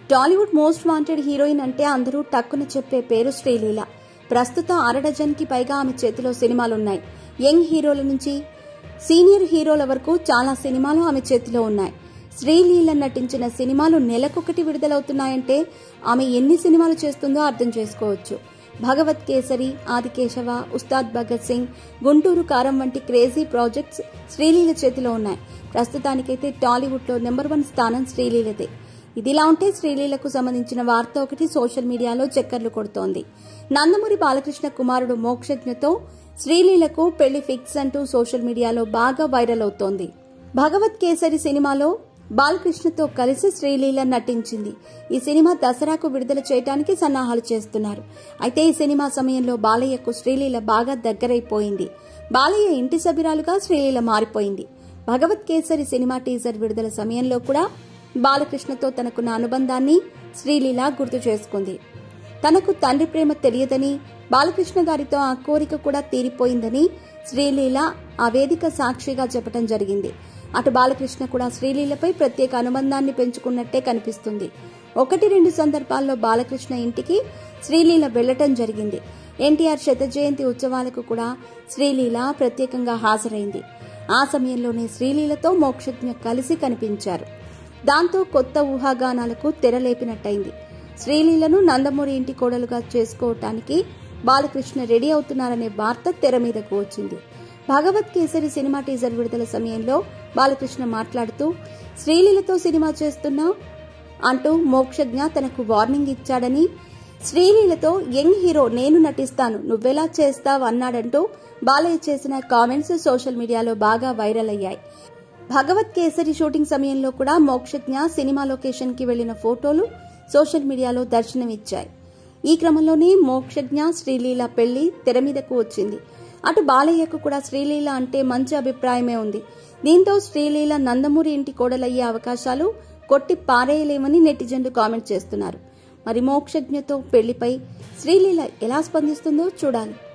Tollywood most wanted heroine అంటే అందరూ టక్కున చెప్పే పేరు శ్రీలీల ప్రస్తుతం అర డజన్కి పైగా ఆమె చేతిలో సినిమాలున్నాయి యంగ్ హీరోల నుంచి సీనియర్ హీరోల వరకు చాలా సినిమాలు ఆమె చేతిలో ఉన్నాయి శ్రీలీల నటించిన సినిమాలు నెలకొకటి విడుదలవుతున్నాయంటే ఆమె ఎన్ని సినిమాలు చేస్తుందో అర్థం చేసుకోవచ్చు భగవత్ కేసరి ఆదికేశవ ఉస్తాద్ భగత్ సింగ్ గుంటూరు కారం వంటి క్రేజీ ప్రాజెక్ట్స్ శ్రీలీల చేతిలో ఉన్నాయి ప్రస్తుతానికైతే టాలీవుడ్లో నెంబర్ వన్ స్థానం శ్రీలీలదే ఇదిలా ఉంటే శ్రీలీలకు సంబంధించిన వార్త ఒకటి సోషల్ మీడియాలో చక్కర్లు కొడుతోంది నందమూరి బాలకృష్ణ కుమారుడు మోక్షజ్ఞతో శ్రీలీలకు పెళ్లి ఫిక్స్ అంటూ సోషల్ మీడియాలో బాగా వైరల్ అవుతోంది భగవత్ కేసరి సినిమాలో బాలకృష్ణతో కలిసి శ్రీలీల నటించింది ఈ సినిమా దసరాకు విడుదల చేయడానికి సన్నాహాలు చేస్తున్నారు అయితే ఈ సినిమా సమయంలో బాలయ్యకు శ్రీలీల బాగా దగ్గరైపోయింది బాలయ్య ఇంటి సభ్యురాలుగా శ్రీలీల మారిపోయింది భగవత్ కేసరి సినిమా టీజర్ విడుదల సమయంలో కూడా బాలకృష్ణతో తనకున్న అనుబంధాన్ని శ్రీలీల గుర్తు చేసుకుంది తనకు తండ్రి ప్రేమ తెలియదని బాలకృష్ణ గారితో ఆ కోరిక కూడా తీరిపోయిందని శ్రీలీల ఆ వేదిక సాక్షిగా చెప్పడం జరిగింది అటు బాలకృష్ణ కూడా శ్రీలీలపై ప్రత్యేక అనుబంధాన్ని పెంచుకున్నట్టే కనిపిస్తుంది ఒకటి రెండు సందర్భాల్లో బాలకృష్ణ ఇంటికి శ్రీలీల వెళ్లటం జరిగింది ఎన్టీఆర్ శత జయంతి ఉత్సవాలకు కూడా శ్రీలీల ప్రత్యేకంగా హాజరైంది ఆ సమయంలోనే శ్రీలీలతో మోక్షజ్ఞ కలిసి కనిపించారు దాంతో కొత్త ఊహాగానాలకు తెరలేపినట్టయింది శ్రీలీలను నందమూరి ఇంటి కోడలుగా చేసుకోవటానికి బాలకృష్ణ రెడీ అవుతున్నారనే వార్త తెర మీదకు వచ్చింది భగవత్ కేసరి సినిమా టీజర్ విడుదల సమయంలో బాలకృష్ణ మాట్లాడుతూ శ్రీలీలతో సినిమా చేస్తున్నా అంటూ మోక్షజ్ఞ తనకు వార్నింగ్ ఇచ్చాడని శ్రీలీలతో యంగ్ హీరో నేను నటిస్తాను నువ్వెలా చేస్తావు అన్నాడంటూ బాలయ్య చేసిన కామెంట్స్ సోషల్ మీడియాలో బాగా వైరల్ అయ్యాయి భగవత్ కేసరి షూటింగ్ సమయంలో కూడా మోక్షజ్ఞ సినిమా లొకేషన్ కి వెళ్లిన ఫోటోలు సోషల్ మీడియాలో దర్శనమిచ్చాయి ఈ క్రమంలోనే మోక్షజ్ఞ శ్రీలీల పెళ్లి తెర మీదకు వచ్చింది అటు బాలయ్యకు కూడా శ్రీలీల అంటే మంచి అభిప్రాయమే ఉంది దీంతో శ్రీలీల నందమూరి ఇంటి కోడలయ్యే అవకాశాలు కొట్టి పారేయలేమని నెటిజన్లు కామెంట్ చేస్తున్నారు మరి మోక్షజ్ఞతో పెళ్లిపై శ్రీలీల ఎలా స్పందిస్తుందో చూడాలి